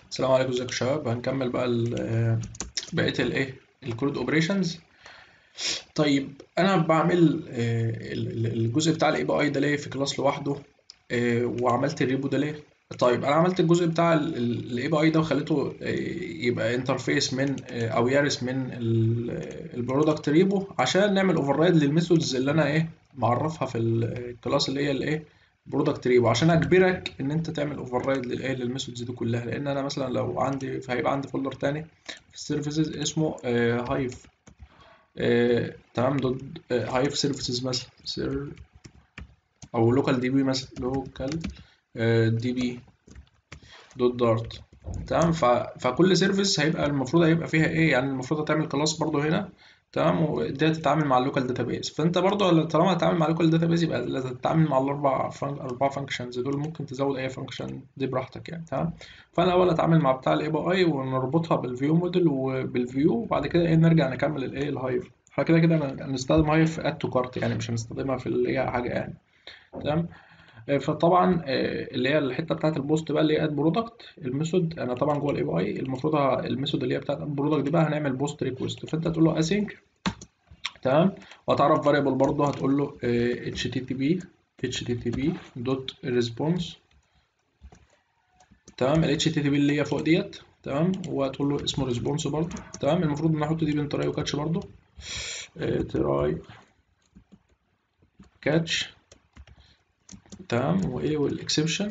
السلام عليكم ازيكم يا شباب هنكمل بقى ال- بقية الايه الكود اوبريشنز طيب انا بعمل آه، ال- ال- الجزء بتاع الاي بي اي ده ليه في كلاس لوحده آه، وعملت الريبو ده ليه طيب انا عملت الجزء بتاع الاي بي اي ده وخليته آه، يبقى انترفيس من آه، او يرث من البرودكت ريبو عشان نعمل اوفر رايد للميثودز اللي انا ايه معرفها في الكلاس اللي هي الايه برودكت ريبو عشان اجبرك ان انت تعمل اوفر رايد للايه للميثودز دي كلها لان انا مثلا لو عندي فهيبقى عندي فولدر تاني في السيرفيسز اسمه هايف تمام دوت هايف سيرفيسز مثلا سير او لوكال دي بي مثلا لوكال دي بي دوت دارت تمام ف... فكل سيرفيس هيبقى المفروض هيبقى فيها ايه يعني المفروض هتعمل كلاس برضو هنا تمام ودي هتتعامل مع اللوكال داتابيز فانت برضو طالما هتتعامل مع اللوكال داتابيز يبقى لازم تتعامل مع الاربع فن... اربع فانكشنز دول ممكن تزود اي فانكشن دي براحتك يعني تمام فانا الاول هتعامل مع بتاع الاي بي اي ونربطها بالفيو موديل وبالفيو وبعد كده ايه نرجع نكمل الايه الهايف احنا كده كده هنستخدم هايف اد تو كارت يعني مش هنستخدمها في اللي هي حاجه يعني تمام فطبعا اللي هي الحته بتاعت البوست بقى اللي هي اد برودكت الميثود انا طبعا جوه الاي بي اي المفروض الميثود اللي هي بتاعت اد برودكت دي بقى هنعمل بوست ريكوست فانت تقول له اسync تمام وهتعرف فاريبل برضه هتقول له http http دوت ريسبونس تمام ال http اللي هي فوق ديت تمام وهتقول له اسمه ريسبونس برضه تمام المفروض ان احط دي بين تراي وكاتش برضه تراي كاتش تمام وايه والاكسبشن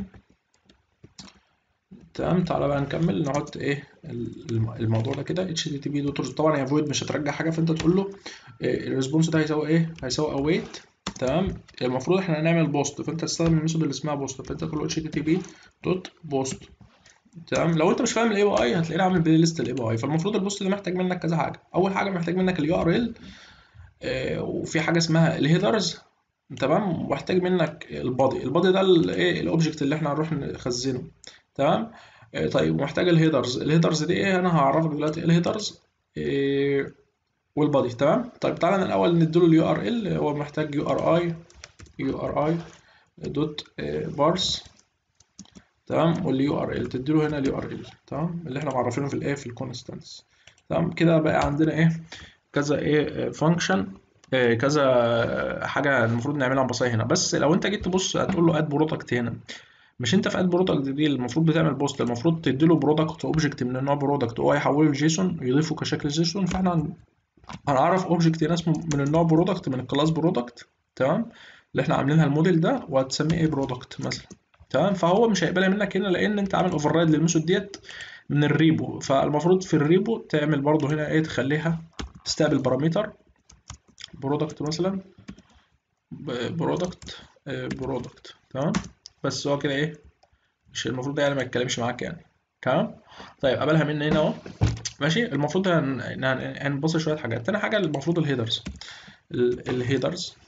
تمام تعالى بقى نكمل نحط ايه الموضوع ده كده http دوت طبعا هي فويد مش هترجع حاجه فانت تقول له الريسبونس ده هيساوي ايه هيساوي اويت تمام المفروض احنا هنعمل بوست فانت تستخدم الميثود اللي اسمها بوست فانت تقول له http دوت بوست تمام لو انت مش فاهم الاي بي اي هتلاقيني عامل بلاي ليست الاي بي اي فالمفروض البوست ده محتاج منك كذا حاجه اول حاجه محتاج منك اليو ار ال وفي حاجه اسمها الهيدرز تمام واحتاج منك البادي البادي ده الايه الاوبجكت اللي احنا هنروح نخزنه تمام آه طيب محتاج الهيدرز الهيدرز دي ايه انا هعرفك دلوقتي ايه الهيدرز إيه والبادي تمام طيب تعالى الاول نديله اليو ار ال هو محتاج يو ار اي يو ار اي دوت بارس تمام واليو ار ال تديله هنا اليو ار ال تمام اللي احنا معرفينه في الايه في الكونستانس تمام كده بقى عندنا ايه كذا ايه فانكشن كذا حاجه المفروض نعملها بسيطه هنا بس لو انت جيت تبص هتقول له اد برودكت هنا مش انت في اد برودكت دي المفروض بتعمل بوست المفروض تدي له برودكت اوبجكت من النوع برودكت وهو يحوله لجيسون يضيفه كشكل جيسون فاحنا هنعرف اوبجكت هنا اسمه من النوع برودكت من الكلاس برودكت تمام اللي احنا عاملينها الموديل ده وهتسميه ايه برودكت مثلا تمام فهو مش هيقبلها منك هنا لان انت عامل اوفر رايد للميثود ديت من الريبو فالمفروض في الريبو تعمل برضو هنا ايه تخليها تستقبل بارامتر برودكت مثلا برودكت برودكت تمام بس هو كده ايه مش المفروض يعني ما يتكلمش معاك يعني تمام طيب قبلها مني هنا اهو ماشي المفروض هنبص شويه حاجات تاني حاجه المفروض الهيدرز الهيدرز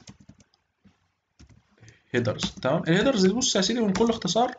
هيدرز تمام الهيدرز دي بص يا سيدي من كل اختصار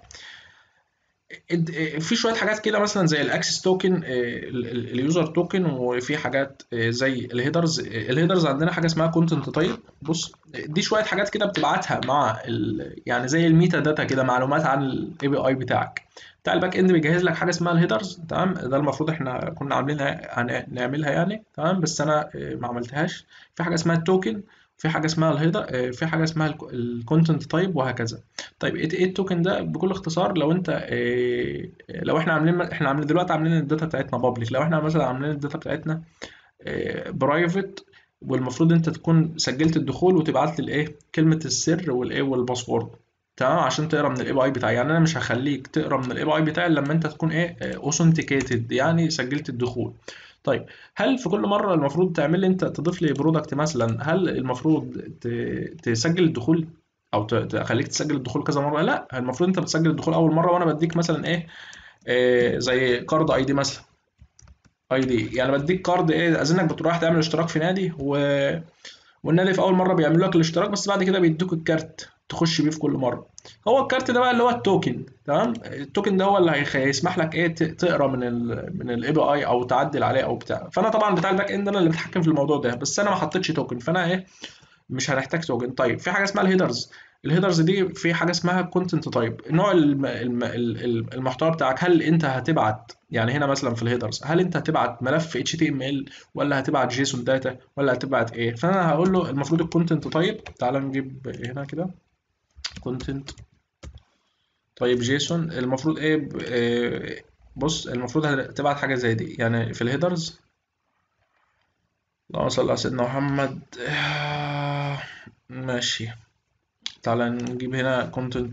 في شويه حاجات كده مثلا زي الاكسس توكن اليوزر توكن وفي حاجات زي الهيدرز الهيدرز عندنا حاجه اسمها كونتنت تايب بص دي شويه حاجات كده بتبعتها مع يعني زي الميتا داتا كده معلومات عن الاي بي اي بتاعك بتاع الباك اند بيجهز لك حاجه اسمها الهيدرز تمام ده المفروض احنا كنا عاملينها نعملها يعني تمام بس انا ما عملتهاش في حاجه اسمها التوكن في حاجه اسمها الهيدر في حاجه اسمها الكونتنت تايب وهكذا طيب ايه التوكن ده بكل اختصار لو انت إيه لو احنا عاملين احنا عاملين دلوقتي عاملين الداتا بتاعتنا بابليك لو احنا مثلا عاملين الداتا بتاعتنا إيه برايفت والمفروض انت تكون سجلت الدخول وتبعت لي الايه كلمه السر والايه والباسورد تمام عشان تقرا من الاي بي اي بتاعي يعني انا مش هخليك تقرا من الاي بي اي بتاعي لما انت تكون ايه اوثنتيكيتد يعني سجلت الدخول طيب هل في كل مره المفروض تعمل لي انت تضيف لي برودكت مثلا هل المفروض تسجل الدخول او تخليك تسجل الدخول كذا مره لا المفروض انت بتسجل الدخول اول مره وانا بديك مثلا ايه, إيه زي كارد اي دي مثلا اي دي يعني بديك كارد ايه اذنك بتروح تعمل اشتراك في نادي و... والنادي في اول مره بيعملوا لك الاشتراك بس بعد كده بيدوك الكارت تخش بيه في كل مره هو الكارت ده بقى اللي هو التوكن تمام التوكن ده هو اللي هيسمح لك ايه تقرا من ال من الاي بي اي او تعدل عليه او بتاع فانا طبعا بتاع الباك اند انا اللي بتحكم في الموضوع ده بس انا ما حطيتش توكن فانا ايه مش هنحتاج توكن طيب في حاجه اسمها الهيدرز الهيدرز دي في حاجه اسمها كونتنت تايب نوع الم- الم- ال- ال- المحتوى بتاعك هل انت هتبعت يعني هنا مثلا في الهيدرز هل انت هتبعت ملف HTML ولا هتبعت جيسون داتا ولا هتبعت ايه فانا هقول له المفروض الكونتنت تايب تعال نجيب هنا كده كونتنت طيب جيسون المفروض ايه ب- إيه، بص المفروض هتبعت حاجه زي دي يعني في الهيدرز اللهم صل على سيدنا محمد آه، ماشي تعالى نجيب هنا كونتنت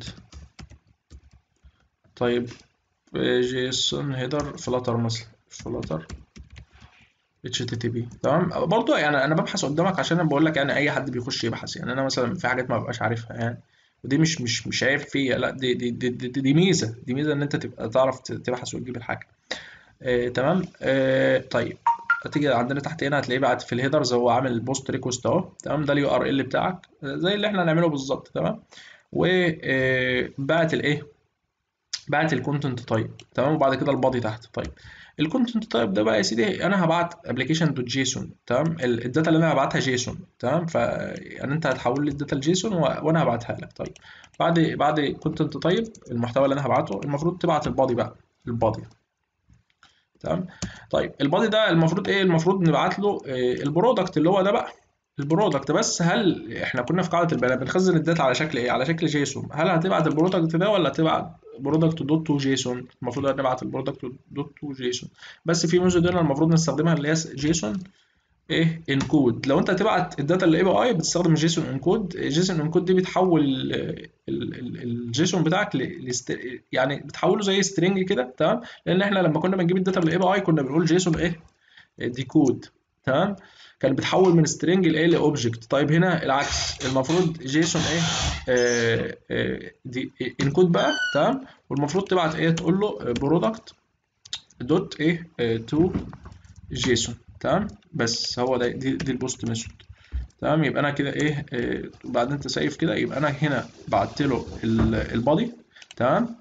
طيب جيسون هيدر فلاتر مثلا فلاتر اتش تي تي بي تمام برضه يعني انا ببحث قدامك عشان انا بقول لك يعني اي حد بيخش يبحث يعني انا مثلا في حاجات ما ببقاش عارفها يعني ودي مش مش مش عيب فيا لا دي دي دي, دي, دي ميزه دي ميزه ان انت تبقى تعرف تبحث وتجيب الحاجه آه تمام آه طيب هتيجي عندنا تحت هنا هتلاقيه بعد في الهيدرز هو عامل بوست ريكوست اهو تمام ده اليو ار ال بتاعك آه، زي اللي احنا هنعمله بالظبط تمام وبعت الايه بعت الكونتنت تايب تمام وبعد كده البادي تحت طيب الكونتنت تايب ده بقى يا سيدي انا هبعت ابلكيشن دوت جيسون تمام ال- الداتا اللي انا هبعتها جيسون تمام ف يعني انت هتحول لي الداتا لجيسون و... وانا هبعتها لك طيب بعد بعد كونتنت تايب المحتوى اللي انا هبعته المفروض تبعت البادي بقى البادي تمام طيب البادي ده المفروض ايه المفروض نبعت له إيه البرودكت اللي هو ده بقى البرودكت بس هل احنا كنا في قاعده البيانات بنخزن الداتا على شكل ايه على شكل جيسون هل هتبعت البرودكت ده ولا هتبعت برودكت دوت تو جيسون المفروض نبعت البرودكت دوت تو جيسون بس في ميثود هنا المفروض نستخدمها اللي هي جيسون ايه انكود لو انت هتبعت الداتا للاي بي اي بتستخدم جيسون انكود جيسون انكود دي بتحول ال- ال- ال- الجيسون بتاعك ل- لست... يعني بتحوله زي سترينج كده تمام لان احنا لما كنا بنجيب الداتا بالاي بي اي كنا بنقول جيسون ايه ديكود تمام كان بتحول من سترينج لايه لاوبجكت طيب هنا العكس المفروض جيسون ايه آه آه دي انكود بقى تمام والمفروض تبعت ايه تقول له برودكت دوت ايه تو جيسون تمام بس هو ده دي, دي البوست ميثود تمام يبقى انا كده ايه آه، وبعدين تسيف كده يبقى انا هنا بعت له البادي تمام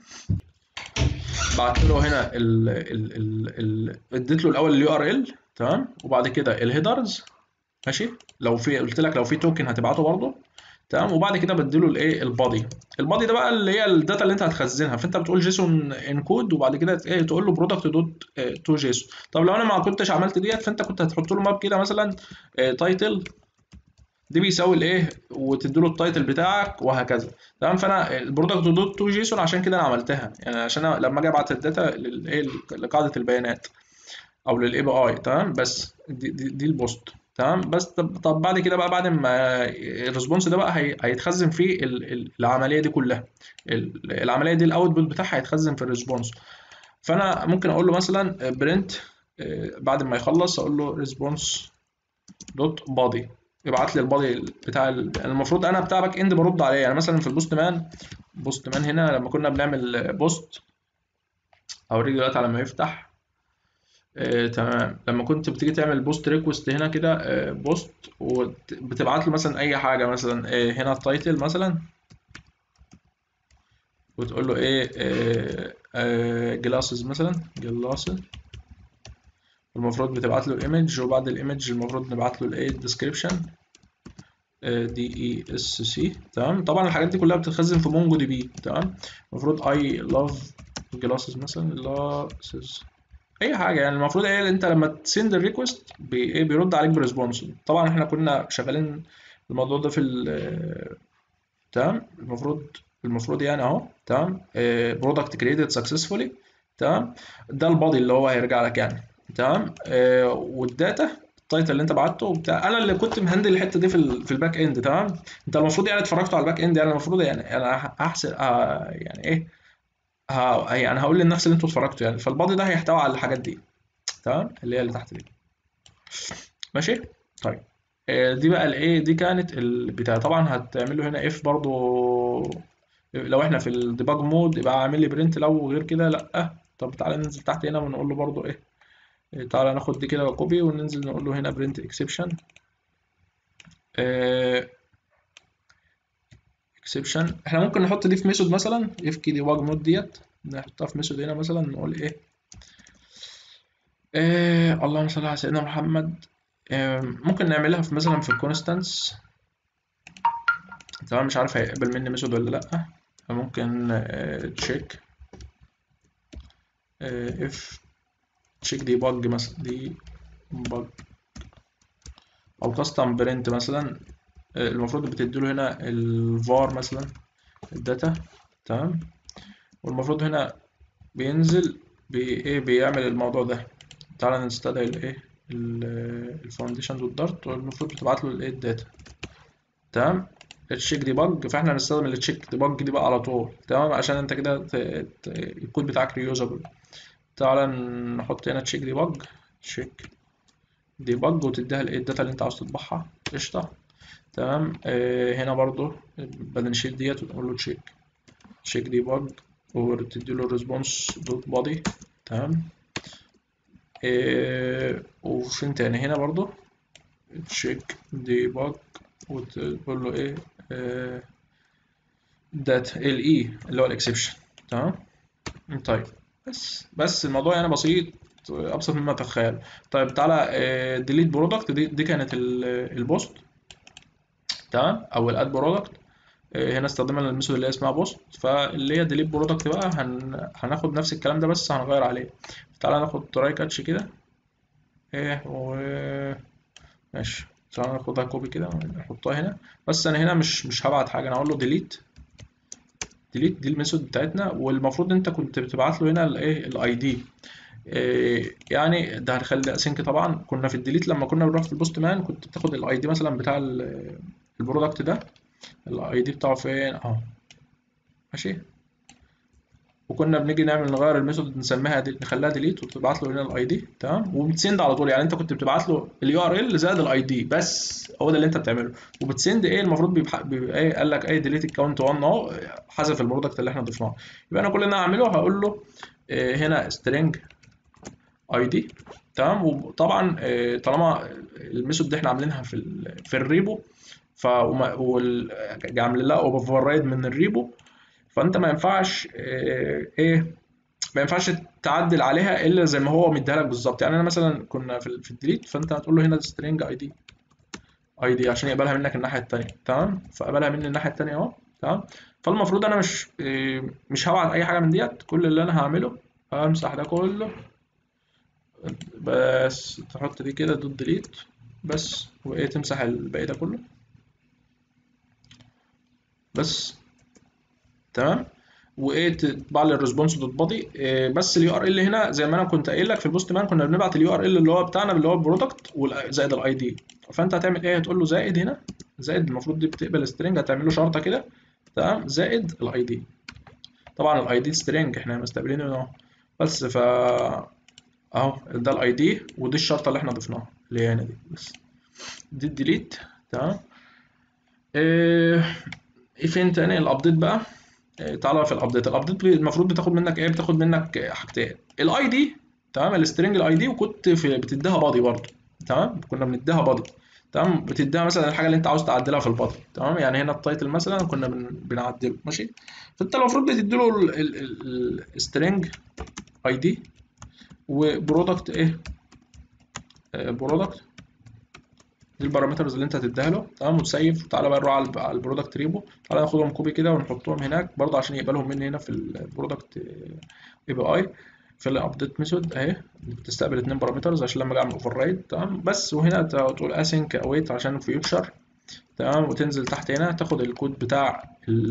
بعت له هنا ال ال ال ال اديت له الاول اليو ار ال تمام وبعد كده الهيدرز ماشي لو في قلت لك لو في توكن هتبعته برضه تمام وبعد كده بديله الايه البادي البادي ده بقى اللي هي الداتا اللي انت هتخزنها فانت بتقول جيسون انكود وبعد كده ايه تقول له برودكت دوت تو جيسون طب لو انا ما كنتش عملت ديت فانت كنت هتحط له ماب كده مثلا تايتل دي بيساوي الايه وتدي له التايتل بتاعك وهكذا تمام فانا البرودكت دوت تو جيسون عشان كده انا عملتها يعني عشان أنا لما اجي ابعت الداتا للايه لقاعده البيانات او للاي بي اي تمام بس دي, دي, دي البوست تمام بس طب, طب بعد كده بقى بعد ما الريسبونس ده بقى هي- هيتخزن في ال- ال- العمليه دي كلها ال- العمليه دي الاوتبوت بتاعها هيتخزن في الريسبونس فانا ممكن اقول له مثلا برنت بعد ما يخلص اقول له ريسبونس دوت بادي ابعت لي البادي بتاع ال- المفروض انا بتاع باك اند برد عليه يعني مثلا في البوست مان بوست مان هنا لما كنا بنعمل بوست اوريك دلوقتي على ما يفتح آه، تمام لما كنت بتيجي تعمل بوست ريكوست هنا كده آه، بوست وبتبعت له مثلا اي حاجه مثلا آه، هنا التايتل مثلا وتقول له ايه جلاسز مثلا جلاسز المفروض بتبعت له الايمج وبعد الايمج المفروض نبعت له الايه الديسكريبشن دي اي اس سي تمام طبعا الحاجات دي كلها بتتخزن في مونجو دي بي تمام المفروض اي لاف جلاسز مثلا جلاسز اي حاجه يعني المفروض ايه انت لما تسند الريكوست بي ايه بيرد عليك بريسبونس طبعا احنا كنا شغالين الموضوع ده في ال تمام المفروض المفروض يعني اهو تمام برودكت كريتد سكسسفولي تمام ده البادي اللي هو هيرجع لك يعني تمام آه والداتا التايتل اللي انت بعته وبتاع انا اللي كنت مهندل الحته دي في ال في الباك اند تمام انت المفروض يعني اتفرجتوا على الباك اند يعني المفروض يعني انا هحسن آه يعني ايه ه... يعني هقول للنفس اللي انتوا اتفرجتوا يعني فالبادي ده هيحتوي على الحاجات دي تمام اللي هي اللي تحت دي ماشي طيب آه، دي بقى الايه دي كانت البتاع طبعا هتعمل له هنا اف برضو لو احنا في الديباج مود يبقى عامل لي برنت لو غير كده لا طب تعالى ننزل تحت هنا ونقول له برضو ايه إيه، تعالى ناخد دي كده كوبي وننزل نقول له هنا برنت اكسبشن اكسبشن احنا ممكن نحط دي في ميثود مثلا اف كي ديباج مود ديت نحطها في ميثود هنا مثلا نقول ايه آه اللهم صل على سيدنا محمد آه ممكن نعملها في مثلا في الكونستانس تمام مش عارف هيقبل مني ميثود ولا لا ممكن تشيك اف تشيك دي بج مثلا دي بج او كاستم برنت مثلا آه، المفروض بتديله هنا الفار مثلا الداتا تمام والمفروض هنا بينزل بي ايه بيعمل الموضوع ده تعالى نستدعي الايه الفاونديشن دوت دارت والمفروض بتبعت له الايه الداتا تمام التشيك ديباج فاحنا هنستخدم التشيك ديباج دي بقى على طول تمام عشان انت كده ت- ت- الكود بتاعك ريوزابل تعالى نحط هنا تشيك ديباج تشيك ديباج وتديها الايه الداتا اللي انت عاوز تطبعها قشطه تمام آه هنا برضو بدل نشيل ديت ونقول له تشيك تشيك ديباج وتدي له الريسبونس دوت بادي تمام آه وفين تاني هنا برضو تشيك ديباج وتقول له ايه آه داتا ال اي اللي هو الاكسبشن تمام طيب بس بس الموضوع يعني بسيط ابسط مما تتخيل طيب تعالى ديليت برودكت دي, دي كانت ال- البوست تمام او الاد برودكت هنا استخدمنا الميثود اللي هي اسمها بوست فاللي هي ديليت برودكت بقى هن... هناخد نفس الكلام ده بس هنغير عليه تعالى ناخد تراي كاتش كده ايه و ماشي تعالى ناخدها كوبي كده ونحطها هنا بس انا هنا مش مش هبعت حاجه انا اقول له ديليت ديليت دي الميثود بتاعتنا والمفروض انت كنت بتبعت له هنا الايه الاي دي يعني ده هنخلي اسync طبعا كنا في الديليت لما كنا بنروح في البوست مان كنت بتاخد الاي دي مثلا بتاع ال- البرودكت ده الاي دي بتاعه فين اهو ماشي وكنا بنيجي نعمل نغير الميثود نسميها دي نخليها ديليت وتبعت له هنا الاي دي تمام وبتسند على طول يعني انت كنت بتبعت له اليو ار ال زائد الاي دي بس هو ده اللي انت بتعمله وبتسند ايه المفروض بيبقى, بيبقى ايه قال لك ايه ديليت الكاونت 1 اهو حذف البرودكت اللي احنا ضفناه يبقى انا كل اللي انا هعمله هقول له إيه هنا string اي دي تمام وطبعا إيه طالما الميثود دي احنا عاملينها في ال في الريبو ف عاملين لها اوفر رايد من الريبو فانت ما ينفعش إيه, ايه ما ينفعش تعدل عليها الا زي ما هو مديها لك بالظبط يعني انا مثلا كنا في, في الديليت فانت هتقول له هنا string اي دي اي دي عشان يقبلها منك الناحيه الثانيه تمام فقبلها مني الناحيه الثانيه اهو تمام فالمفروض انا مش إيه مش هبعت اي حاجه من ديت كل اللي انا هعمله همسح ده كله بس تحط دي كده دوت ديليت بس وايه تمسح الباقي ده كله بس تمام وايه تطبع لي الريسبونس دوت بادي بس اليو ار ال هنا زي ما انا كنت قايل لك في البوست مان كنا بنبعت اليو ار ال اللي هو بتاعنا اللي هو البرودكت زائد الاي دي فانت هتعمل ايه هتقول له زائد هنا زائد المفروض دي بتقبل سترينج هتعمل له شرطه كده تمام زائد الاي دي طبعا الاي دي سترينج احنا مستقبلينه اهو بس ف اهو ده الاي دي ودي الشرطه اللي احنا ضفناها اللي هي هنا دي بس دي الديليت تمام ايه فين تاني الابديت بقى إيه تعالى في الابديت الابديت المفروض بتاخد منك ايه بتاخد منك حاجتين الاي دي تمام السترنج الاي دي وكنت في بتديها بادي برضه تمام كنا بنديها بادي تمام بتديها مثلا الحاجه اللي انت عاوز تعدلها في البادي تمام يعني هنا التايتل مثلا كنا بن... بنعدله ماشي فانت المفروض بتديله السترنج اي دي وبرودكت ايه برودكت دي البارامترز اللي انت هتديها له تمام وتسيف وتعالى بقى نروح على البرودكت ريبو تعالى ناخدهم كوبي كده ونحطهم هناك برضه عشان يقبلهم مني هنا في البرودكت اي بي اي في الابديت ميثود اهي بتستقبل اتنين بارامترز عشان لما اجي اعمل اوفر رايد تمام بس وهنا تقول اسync اويت عشان فيوتشر تمام وتنزل تحت هنا تاخد الكود بتاع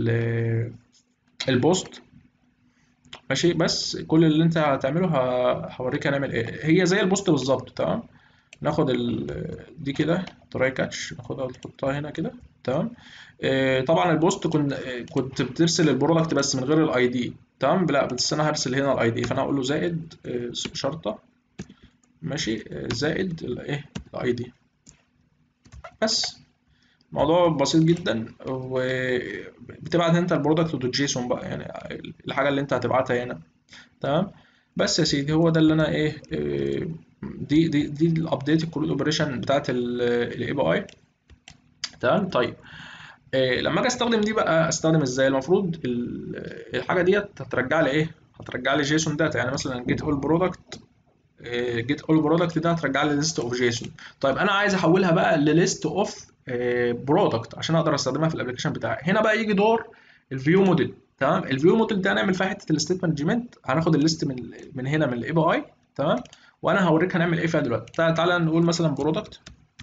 البوست ماشي بس كل اللي انت هتعمله هوريك هنعمل ايه هي زي البوست بالظبط تمام ناخد ال دي كده تراي كاتش ناخدها ونحطها هنا كده تمام آه طبعا البوست كنت كنت بترسل البرودكت بس من غير الاي دي تمام لا بس انا هرسل هنا الاي دي فانا اقول له زائد آه شرطه ماشي آه زائد الايه الاي دي بس موضوع بسيط جدا وبتبعت انت البرودكت دوت جيسون بقى يعني الحاجه اللي انت هتبعتها هنا تمام بس يا سيدي هو ده اللي انا ايه دي دي دي الابديت الكرود اوبريشن بتاعت الاي بي اي تمام طيب إيه لما اجي استخدم دي بقى استخدم ازاي المفروض الحاجه ديت هترجع لي ايه هترجع لي جيسون داتا يعني مثلا جيت اول برودكت جيت اول برودكت ده هترجع لي ليست اوف جيسون طيب انا عايز احولها بقى لليست اوف برودكت عشان اقدر استخدمها في الابلكيشن بتاعي هنا بقى يجي دور الفيو موديل تمام الفيو موديل ده هنعمل فيها حته الستيت مانجمنت هناخد الليست من من هنا من الاي بي اي تمام وانا هوريك هنعمل ايه فيها دلوقتي تعالى تعالى نقول مثلا برودكت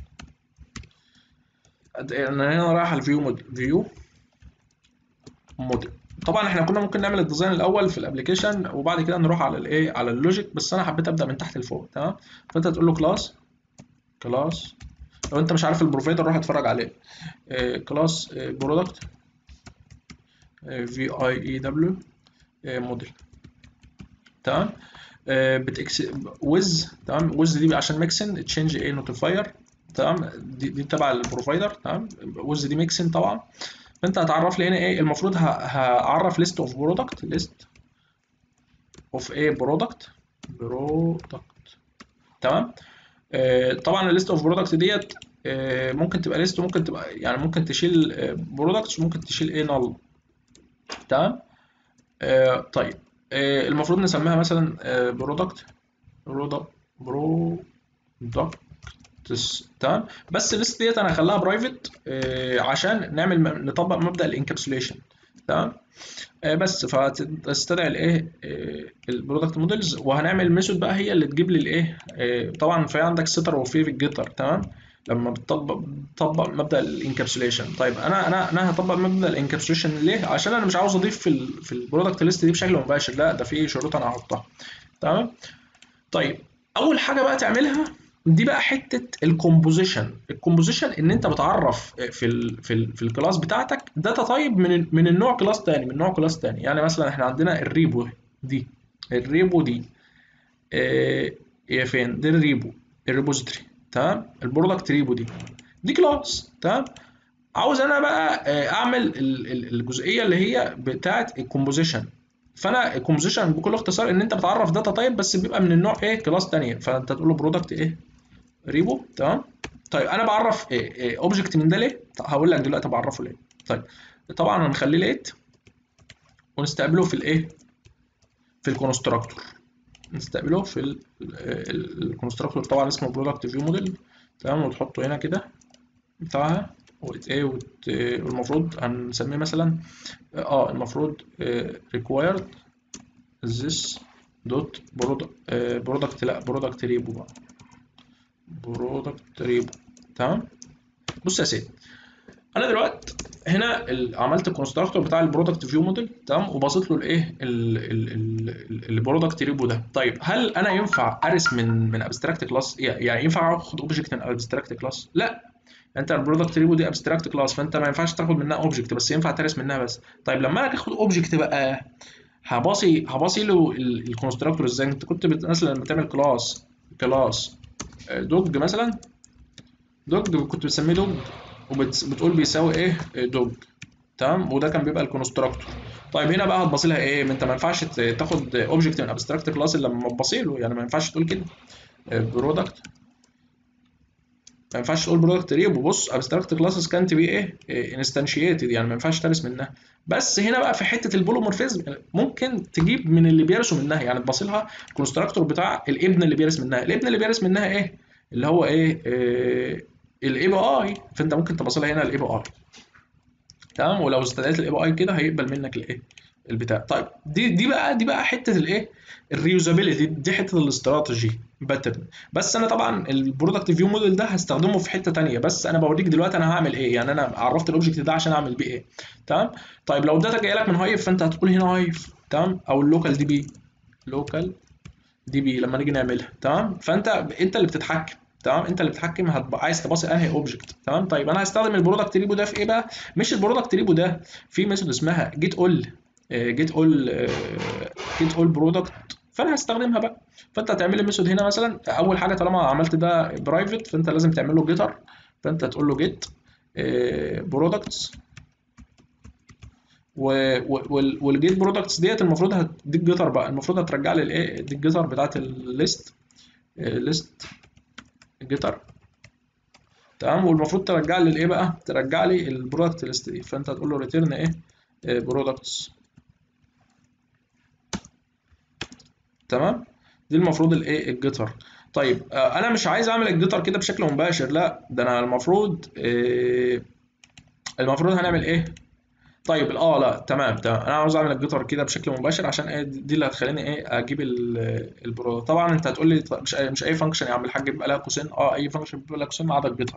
انا هنا رايح على الفيو موديل فيو موديل طبعا احنا كنا ممكن نعمل الديزاين الاول في الابلكيشن وبعد كده نروح على الايه على اللوجيك بس انا حبيت ابدا من تحت لفوق تمام فانت تقول له كلاس كلاس لو انت مش عارف البروفايدر روح اتفرج عليه كلاس برودكت في اي اي دبليو موديل تمام بتكس ويز تمام ويز دي عشان ميكسن تشينج ايه نوتيفاير تمام دي, دي تبع البروفايدر تمام ويز دي ميكسن طبعا فانت هتعرف لي هنا ايه المفروض هعرف ليست اوف برودكت ليست اوف ايه برودكت برودكت تمام آه طبعا الليست اوف برودكت ديت آه ممكن تبقى ليست وممكن تبقى يعني ممكن تشيل برودكتس وممكن تشيل ايه نل تمام آه طيب آه المفروض نسميها مثلا آه برودكت برودكت برودكت تمام بس الليست ديت انا هخليها برايفت آه عشان نعمل نطبق مبدا الانكابسوليشن تمام آه بس فهتستدعي الايه آه البرودكت موديلز وهنعمل ميثود بقى هي اللي تجيب لي الايه آه طبعا في عندك ستر وفي في الجيتر تمام لما بتطبق بتطبق مبدا الانكابسوليشن طيب انا انا انا هطبق مبدا الانكابسوليشن ليه عشان انا مش عاوز اضيف في ال في البرودكت ليست دي بشكل مباشر لا ده في شروط انا هحطها تمام طيب اول حاجه بقى تعملها دي بقى حته الكومبوزيشن الكومبوزيشن ان انت بتعرف في ال في ال في الكلاس بتاعتك داتا تايب من من النوع كلاس تاني من نوع كلاس تاني يعني مثلا احنا عندنا الريبو دي الريبو دي ايه هي فين دي الريبو الريبوزيتوري تمام البرودكت ريبو دي دي كلاس تمام عاوز انا بقى اعمل الجزئيه اللي هي بتاعه الكومبوزيشن فانا الكومبوزيشن بكل اختصار ان انت بتعرف داتا تايب بس بيبقى من النوع ايه كلاس تانية فانت تقول له برودكت ايه ريبو تمام طيب انا بعرف ايه, إيه اوبجكت من ده ليه هقول لك دلوقتي بعرفه ليه طيب طبعا هنخليه ليت ونستقبله في الايه في الكونستراكتور نستقبله في الكونستراكتور طبعا اسمه برودكت فيو موديل تمام وتحطه هنا كده بتاعها وايه والمفروض هنسميه مثلا اه المفروض required this dot product لا product ريبو بقى product ريبو تمام بص يا سيدي انا دلوقتي هنا عملت الكونستراكتور بتاع البرودكت فيو موديل تمام وبسيط له الايه البرودكت ريبو ده طيب هل انا ينفع ارس من من ابستراكت كلاس يعني ينفع اخد اوبجكت من ابستراكت كلاس لا انت البرودكت ريبو دي ابستراكت كلاس فانت ما ينفعش تاخد منها اوبجكت بس ينفع ترس منها بس طيب لما انا اخد اوبجكت بقى هباصي هباصي له الكونستراكتور ازاي انت كنت مثلا لما تعمل كلاس كلاس دوج مثلا دوج كنت بتسميه دوج وبتقول بيساوي ايه دوج تمام وده كان بيبقى الكونستراكتور طيب هنا بقى هتبصي لها ايه ما انت ما ينفعش تاخد اوبجكت من ابستراكت كلاس الا لما تبصي له يعني ما ينفعش تقول كده برودكت ما ينفعش تقول برودكت ريبو بص ابستراكت كلاسز كانت بي ايه انستنشيتد يعني ما ينفعش ترس منها بس هنا بقى في حته البولومورفيزم ممكن تجيب من اللي بيرسوا منها يعني تبص لها الكونستراكتور بتاع الابن اللي بيرس منها الابن اللي بيرس منها ايه اللي هو ايه, إيه الاي بي اي فانت ممكن تبص لها هنا الاي بي اي تمام ولو استدعيت الاي بي اي كده هيقبل منك الايه البتاع طيب دي دي بقى دي بقى حته الايه الريوزابيلتي دي حته الاستراتيجي باترن بس انا طبعا البرودكت فيو موديل ده هستخدمه في حته ثانيه بس انا بوريك دلوقتي انا هعمل ايه يعني انا عرفت الاوبجكت ده عشان اعمل بيه ايه تمام طيب لو الداتا جايه لك من هايف فانت هتقول هنا هايف تمام او اللوكال دي بي لوكال دي بي لما نيجي نعملها تمام فانت انت اللي بتتحكم تمام انت اللي بتتحكم هتبقى عايز تباصي انهي اوبجكت تمام طيب انا هستخدم البرودكت ريبو ده في ايه بقى مش البرودكت ريبو ده في ميثود اسمها جيت اول جيت اول جيت اول برودكت فانا هستخدمها بقى فانت هتعمل لي ميثود هنا مثلا اول حاجه طالما عملت ده برايفت فانت لازم تعمل له جيتر فانت تقول له جيت برودكتس والجيت برودكتس ديت المفروض هتديك جيتر بقى المفروض هترجع لي الايه دي الجيتر بتاعت الليست ليست جيتر تمام والمفروض ترجع لي الايه بقى ترجع لي البرودكت ليست دي فانت هتقول له ريتيرن ايه برودكتس تمام دي المفروض الايه الجيتر طيب آه، انا مش عايز اعمل الجيتر كده بشكل مباشر لا ده انا المفروض آه، المفروض هنعمل ايه طيب اه لا تمام تمام انا عاوز اعمل الجيتر كده بشكل مباشر عشان ايه دي اللي هتخليني ايه اجيب ال- البرودكت طبعا انت هتقول لي طب مش أي مش اي فانكشن يا عم الحاج بيبقى لها قوسين اه اي فانكشن بيبقى لها قوسين ما عدا الجيتر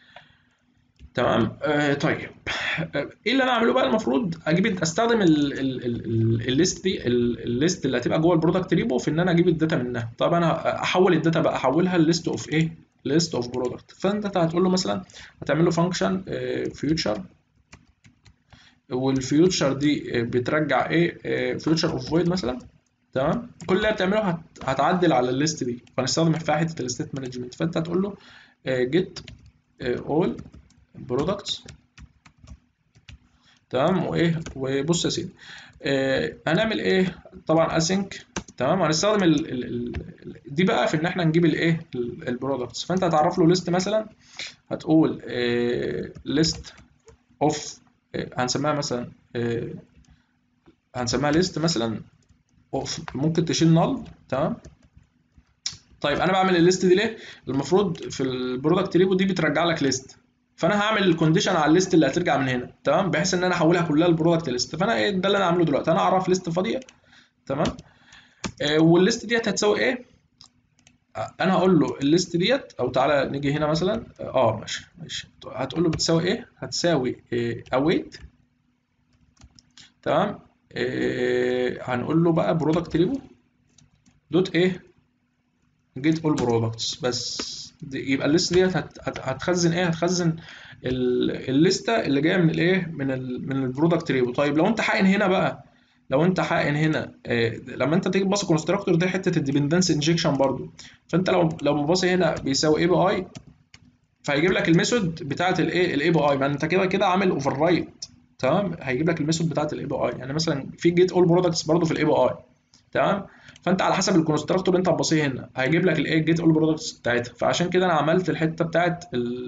تمام آه طيب آه، ايه اللي انا اعمله بقى المفروض اجيب استخدم ال- ال- ال- ال- الليست دي ال- الليست اللي هتبقى جوه البرودكت ريبو في ان انا اجيب الداتا منها طب انا احول الداتا بقى احولها لليست اوف ايه ليست اوف برودكت فانت هتقول له مثلا هتعمل له فانكشن فيوتشر والفيوتشر دي بترجع ايه فيوتشر اوف فويد مثلا تمام كل اللي بتعمله هت... هتعدل على الليست دي فنستخدم فيها حته الستيت مانجمنت فانت هتقول له جيت اول برودكتس تمام وايه وبص يا سيدي آه هنعمل ايه طبعا اسync تمام هنستخدم ال... ال... ال... دي بقى في ان احنا نجيب الايه البرودكتس فانت هتعرف له ليست مثلا هتقول ليست اوف هنسميها مثلا آه، هنسميها ليست مثلا اوف ممكن تشيل نل تمام طيب انا بعمل الليست دي ليه المفروض في البرودكت ريبو دي بترجع لك ليست فانا هعمل الكونديشن على الليست اللي هترجع من هنا تمام بحيث ان انا احولها كلها لبرودكت ليست فانا ايه ده اللي انا عامله دلوقتي انا اعرف ليست فاضيه تمام آه، والليست ديت هتساوي ايه آه، انا هقول له الليست ديت او تعالى نيجي هنا مثلا اه ماشي ماشي هتقول له بتساوي ايه هتساوي اويت تمام آه هنقول له بقى برودكت ريبو دوت ايه جيت اول برودكتس بس دي يبقى الليست ديت هت- هت- هتخزن ايه هتخزن ال- الليسته اللي جايه من الايه من ال من البرودكت ريبو طيب لو انت حاقن هنا بقى لو انت حاقن هنا آه، لما انت تيجي تبص كونستراكتور ده حته الديبندنس انجكشن برضو فانت لو لو مباصي هنا بيساوي اي بي اي فهيجيب لك الميثود بتاعه الايه الاي بي اي ما انت كده كده عامل اوفر رايت تمام هيجيب لك الميثود بتاعه الاي بي اي يعني مثلا في جيت اول برودكتس برضو في الاي بي اي تمام فانت على حسب الكونستراكتور اللي انت هتبصيه هنا هيجيب لك الايه جيت اول برودكتس بتاعتها فعشان كده انا عملت الحته بتاعه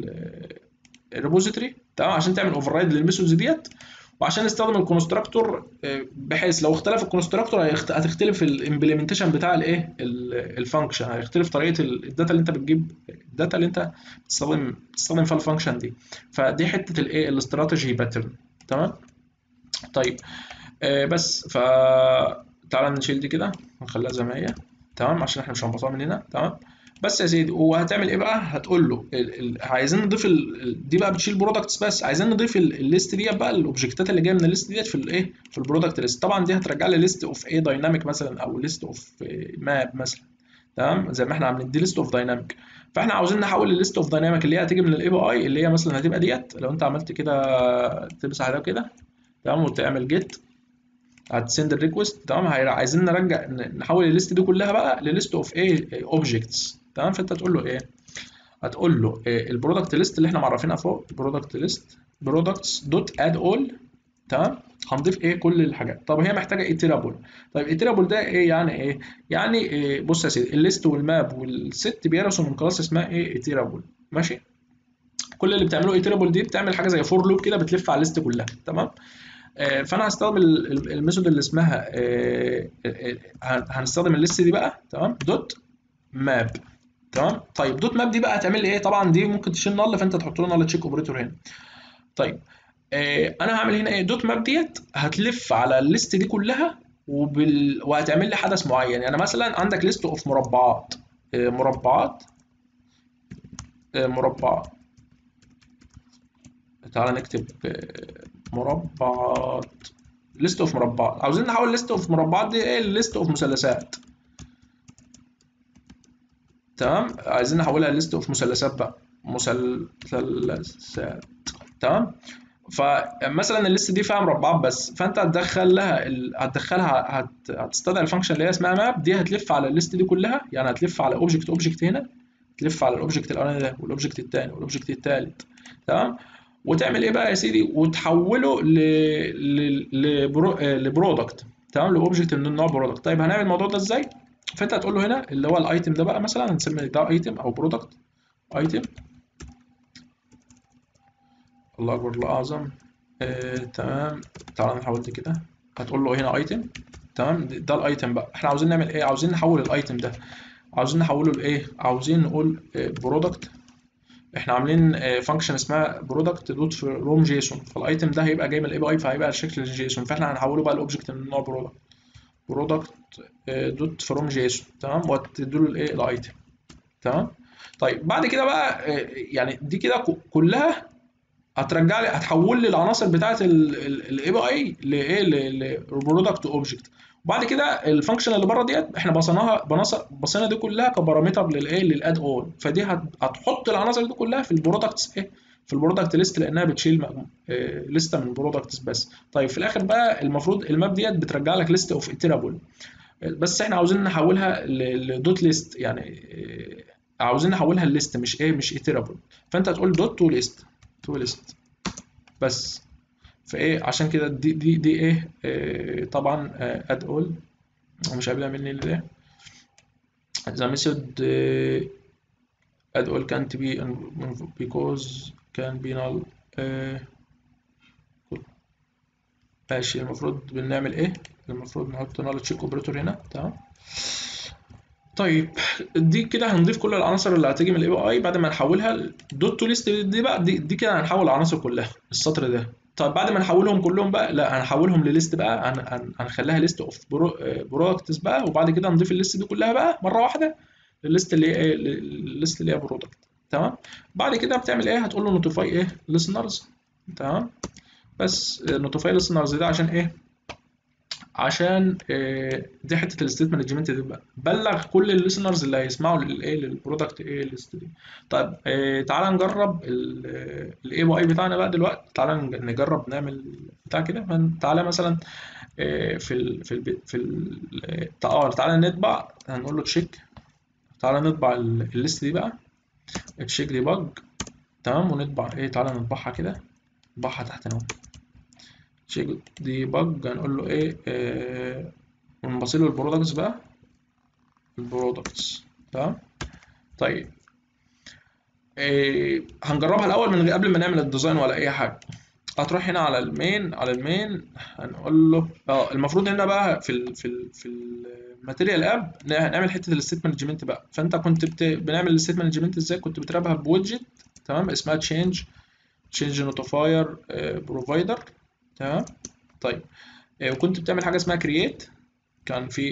الريبوزيتوري تمام عشان تعمل اوفر رايد للميثودز ديت وعشان نستخدم الكونستراكتور آه، بحيث لو اختلف الكونستراكتور هيخت- هتختلف الامبلمنتيشن بتاع الايه الفانكشن هيختلف طريقه ال- الداتا اللي انت بتجيب الداتا اللي انت بتستخدم بتستخدم فيها الفانكشن دي فدي حته الايه الاستراتيجي باترن تمام طيب آه بس ف تعالى نشيل دي كده ونخليها زي ما هي تمام عشان احنا مش هنبطلها من هنا تمام بس يا سيدي وهتعمل ايه بقى هتقول له ال... ال... عايزين نضيف ال... ال- دي بقى بتشيل برودكتس بس عايزين نضيف ال- الليست ديت بقى الاوبجكتات اللي جايه من الليست ديت في الايه في البرودكت ليست طبعا دي هترجع لي ليست اوف ايه دايناميك مثلا او ليست اوف ماب مثلا تمام زي ما احنا عاملين دي ليست اوف دايناميك فاحنا عاوزين نحول الليست اوف دايناميك اللي هي هتيجي من الاي بي اي اللي هي مثلا هتبقى ديت لو انت عملت كده تمسح ده كده تمام وتعمل جيت هتسند الريكوست تمام هي- عايزين نرجع ن- نحول الليست دي كلها بقى لليست اوف ايه اوبجكتس تمام فانت تقول له ايه هتقول له إيه البرودكت ليست اللي احنا معرفينها فوق برودكت ليست برودكتس دوت اد اول تمام هنضيف ايه كل الحاجات طب هي محتاجه ايتيرابل طيب ايتيرابل ده ايه يعني ايه يعني إيه بص يا سيدي الليست والماب والست بيرسوا من كلاس اسمها ايه ايتيرابل ماشي كل اللي بتعمله ايتيرابل دي بتعمل حاجه زي فور لوب كده بتلف على الليست كلها تمام آه، فانا هستخدم ال- ال- الميثود اللي اسمها آه، آه، آه، هنستخدم الليست دي بقى تمام دوت ماب تمام طيب دوت ماب دي بقى هتعمل لي ايه طبعا دي ممكن تشيل نل فانت تحط له نل تشيك اوبريتور هنا طيب آه، انا هعمل هنا ايه دوت ماب ديت هتلف على الليست دي كلها وبال... وهتعمل لي حدث معين يعني مثلا عندك ليست اوف مربعات آه، مربعات آه، مربعات تعالى نكتب آه، مربعات ليست اوف مربعات عاوزين نحول ليست اوف مربعات دي ايه ليست اوف مثلثات تمام عايزين نحولها ليست اوف مثلثات بقى مثلثات تمام فمثلا الليست دي فيها مربعات بس فانت هتدخل لها ال... هتدخلها هت... هتستدعي الفانكشن اللي هي اسمها ماب دي هتلف على الليست دي كلها يعني هتلف على اوبجكت اوبجكت هنا تلف على الاوبجكت الاولاني ده والاوبجكت الثاني والاوبجكت الثالث تمام وتعمل ايه بقى يا سيدي وتحوله ل ل لبرو... آه، لبرودكت تمام لاوبجكت من النوع برودكت طيب هنعمل الموضوع ده ازاي فانت هتقول له هنا اللي هو الايتم ده بقى مثلا هنسمي ده ايتم او برودكت ايتم الله اكبر الله اعظم آه، تمام تعالى نحول دي كده هتقول له هنا ايتم تمام ده الايتم بقى احنا عاوزين نعمل ايه عاوزين نحول الايتم ده عاوزين نحوله لايه عاوزين نقول برودكت احنا عاملين فانكشن اسمها برودكت دوت فروم جيسون فالايتم ده هيبقى جاي من الاي بي اي فهيبقى على شكل الجيسون فاحنا هنحوله بقى لاوبجكت من نوع برودكت برودكت دوت فروم جيسون تمام وتديله الايه الايتم تمام طيب بعد كده بقى يعني دي كده كلها هترجع لي هتحول لي العناصر بتاعه الاي بي اي لايه لبرودكت اوبجكت وبعد كده الفانكشن اللي بره ديت احنا بصيناها بصينا دي كلها كبارامتر للايه للاد اون فدي هتحط العناصر دي كلها في البرودكتس ايه في البرودكت ليست لانها بتشيل لسته من برودكتس بس طيب في الاخر بقى المفروض الماب ديت بترجع لك ليست اوف اتيرابل بس احنا عاوزين نحولها لدوت ليست يعني عاوزين نحولها لليست مش ايه مش اتيرابل فانت هتقول دوت تو ليست تو ليست بس فايه عشان كده دي دي دي ايه, إيه طبعا اد اول مش قابل مني ليه the method uh, add all can't be because can be null uh, ماشي المفروض بنعمل ايه المفروض نحط null check operator هنا تمام طيب دي كده هنضيف كل العناصر اللي هتيجي من الاي بي اي بعد ما نحولها دوت تو ليست دي بقى دي, دي كده هنحول العناصر كلها السطر ده طيب بعد ما نحولهم كلهم بقى لا هنحولهم لليست بقى هن هنخليها ليست اوف برودكتس بقى وبعد كده نضيف الليست دي كلها بقى مره واحده الليست اللي هي الليست اللي هي برودكت تمام بعد كده بتعمل ايه هتقول له نوتيفاي ايه listeners تمام بس نوتيفاي listeners ده عشان ايه عشان دي حته الستيت مانجمنت دي بقى بلغ كل الليسنرز اللي هيسمعوا للايه للبرودكت ايه ليست دي طيب تعالى نجرب الاي بي اي بتاعنا بقى دلوقتي تعالى نجرب نعمل بتاع كده تعالى مثلا في ال في ال في ال اه تعالى نطبع هنقول له تشيك تعالى نطبع الليست دي بقى تشيك دي باج تمام ونطبع ايه تعالى نطبعها كده نطبعها تحت اهو تشيك دي باج هنقول له ايه آه ونبصيله البرودكتس بقى البرودكتس تمام طيب إيه هنجربها الاول من قبل ما نعمل الديزاين ولا اي حاجه هتروح هنا على المين على المين هنقول له اه المفروض هنا بقى في ال في ال في الماتيريال اب نعمل حته الستيت مانجمنت بقى فانت كنت بت... بنعمل الستيت مانجمنت ازاي كنت بترابها بويدجت تمام اسمها تشينج تشينج نوتيفاير بروفايدر تمام طيب آه وكنت بتعمل حاجه اسمها كرييت كان في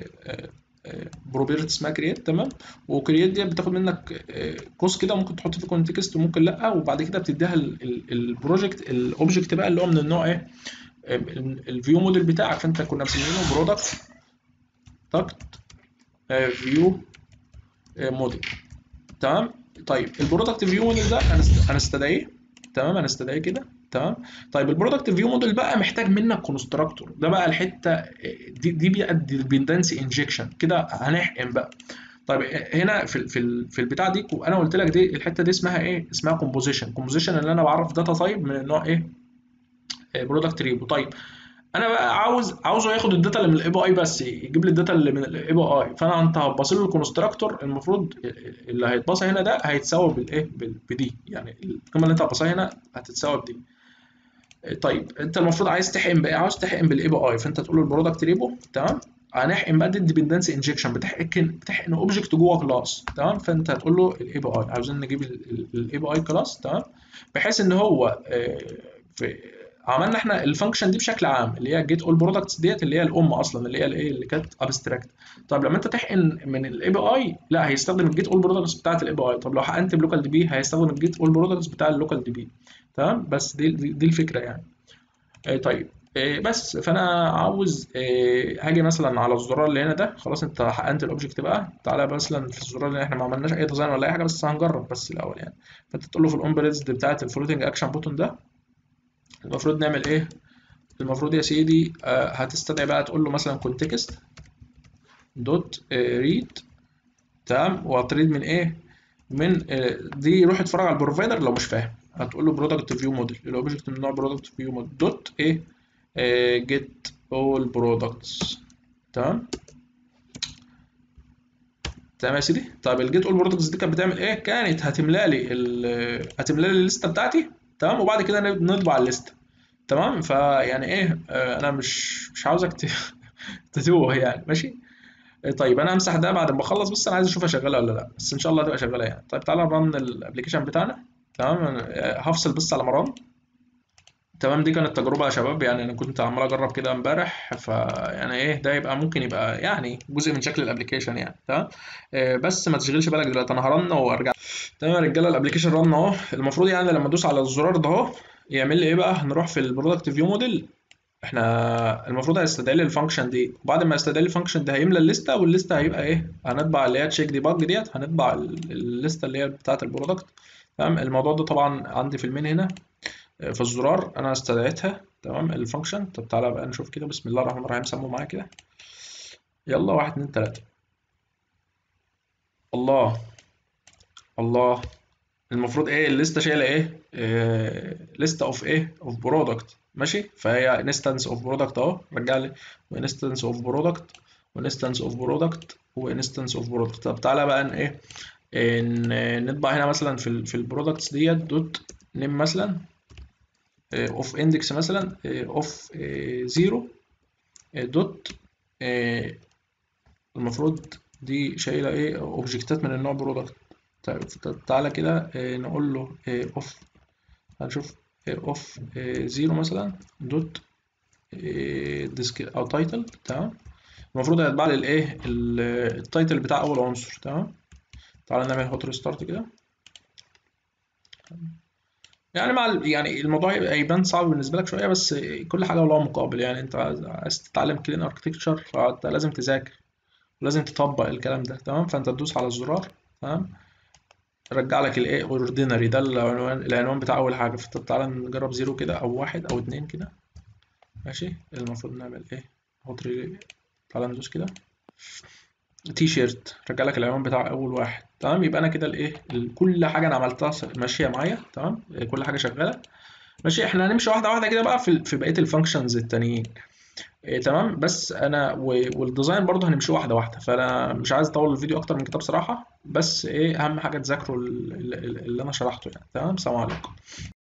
بروبرتي اسمها كرييت تمام وكرييت دي بتاخد منك قوس كده ممكن تحط فيه كونتكست وممكن لا وبعد كده بتديها البروجكت الاوبجكت بقى اللي هو من النوع ايه الفيو موديل بتاعك فانت كنا مسمينه برودكت تاكت فيو موديل تمام طيب البرودكت فيو موديل ده هنستدعيه تمام هنستدعيه كده تمام طيب البرودكت فيو موديل بقى محتاج منك كونستراكتور ده بقى الحته دي دي بقى الديبندنسي انجكشن كده هنحقن بقى طيب هنا في في في البتاع دي انا قلت لك دي الحته دي اسمها ايه اسمها كومبوزيشن كومبوزيشن اللي انا بعرف داتا تايب من النوع ايه برودكت ريبو طيب انا بقى عاوز عاوزه ياخد الداتا اللي من الاي بي اي بس يجيب لي الداتا اللي من الاي بي اي فانا انت هتبص له الكونستراكتور المفروض اللي هيتبص هنا ده هيتساوي بالايه بدي يعني القيمه اللي انت هتبصها هنا هتتساوي بدي طيب انت المفروض عايز تحقن بايه عاوز تحقن بالاي بي اي فانت تقول له البرودكت ريبو تمام هنحقن بقى دي الديبندنسي انجكشن بتحقن بتحقن اوبجكت جوه كلاس تمام فانت هتقول له الاي بي اي عاوزين نجيب الاي بي اي كلاس تمام بحيث ان هو في عملنا احنا الفانكشن دي بشكل عام اللي هي جيت اول برودكتس ديت اللي هي الام اصلا اللي هي الايه اللي كانت ابستراكت طب لما انت تحقن من الاي بي اي لا هيستخدم الجيت اول برودكتس بتاعت الاي بي اي طب لو حقنت بلوكال دي بي هيستخدم الجيت اول برودكتس بتاع اللوكال دي بي تمام بس دي دي, دي الفكره يعني اه طيب اه بس فانا عاوز اه هاجي مثلا على الزرار اللي هنا ده خلاص انت حقنت الاوبجكت بقى تعالى مثلا في الزرار اللي احنا ما عملناش اي ديزاين ولا اي حاجه بس هنجرب بس الاول يعني فانت تقول له في الاون بريزد بتاعت الفلوتنج اكشن بوتون ده المفروض نعمل ايه المفروض يا سيدي آه هتستدعي بقى تقول له مثلا كونتكست دوت ريد تمام وهتريد من ايه من آه دي روح اتفرج على البروفايدر لو مش فاهم هتقول له برودكت فيو موديل الاوبجكت من نوع برودكت فيو موديل دوت ايه جيت اول برودكتس تمام تمام يا سيدي طيب الجيت اول برودكتس دي كانت بتعمل ايه كانت هتملى لي هتملى لي الليسته بتاعتي تمام وبعد كده نطبع الليسته تمام فيعني ايه آه انا مش مش عاوزك تتوه يعني ماشي إيه طيب انا همسح ده بعد ما اخلص بس انا عايز اشوفها شغاله ولا لا بس ان شاء الله هتبقى شغاله يعني طيب تعالى نرن الابلكيشن بتاعنا تمام آه، هفصل بس على مران تمام دي كانت تجربة يا شباب يعني أنا كنت عمال أجرب كده امبارح فيعني إيه ده يبقى ممكن يبقى يعني جزء من شكل الأبلكيشن يعني تمام آه، بس ما تشغلش بالك دلوقتي أنا هرن وأرجع تمام يا رجالة الأبلكيشن رن أهو المفروض يعني لما أدوس على الزرار ده أهو يعمل لي إيه بقى هنروح في البرودكت فيو موديل احنا المفروض هيستدعي لي الفانكشن دي وبعد ما يستدعي لي الفانكشن دي هيملى الليسته والليسته هيبقى ايه هنطبع اللي هي تشيك ديباج ديت هنطبع ال- الليسته اللي هي بتاعه البرودكت تمام الموضوع ده طبعا عندي في المين هنا آه، في الزرار انا استدعيتها تمام الفانكشن طب تعالى بقى نشوف كده بسم الله الرحمن الرحيم سموا معايا كده يلا واحد اتنين تلاته الله الله المفروض ايه الليسته شايله ايه ليست اوف ايه اوف برودكت ماشي فهي انستنس اوف برودكت اهو رجع لي وانستنس اوف برودكت وانستنس اوف برودكت وانستنس اوف برودكت طب تعالى بقى ان ايه ان نطبع هنا مثلا في ال في البرودكتس ديت دوت نيم مثلا اوف اندكس مثلا اوف زيرو دوت المفروض دي شايله ايه اوبجكتات من النوع برودكت طيب طب تعالى كده آه، نقول له اوف هنشوف اوف زيرو مثلا دوت ديسك او تايتل تمام المفروض هيتبع لي الايه ال- التايتل بتاع اول عنصر تمام تعالى نعمل هوت ريستارت كده يعني مع ال- يعني الموضوع يبقى- هيبان صعب بالنسبه لك شويه بس كل حاجه ولها مقابل يعني انت عايز عايز تتعلم كلين اركتكتشر فانت لازم تذاكر ولازم تطبق الكلام ده تمام فانت تدوس على الزرار تمام رجع لك الايه اوردينري ده العنوان العنوان بتاع اول حاجه فطب تعالى نجرب زيرو كده او واحد او اتنين كده ماشي المفروض نعمل ايه هوت ريلي تعالى ندوس كده تي شيرت رجع لك العنوان بتاع اول واحد تمام يبقى انا كده الايه ال- كل حاجه انا عملتها س- ماشيه معايا تمام كل حاجه شغاله ماشي احنا هنمشي واحده واحده كده بقى في في بقيه الفانكشنز التانيين إيه تمام بس انا و- والديزاين برضه هنمشي واحده واحده فانا مش عايز اطول الفيديو اكتر من كده بصراحه بس ايه اهم حاجه تذاكروا ال- ال- ال- اللي انا شرحته يعني تمام سلام عليكم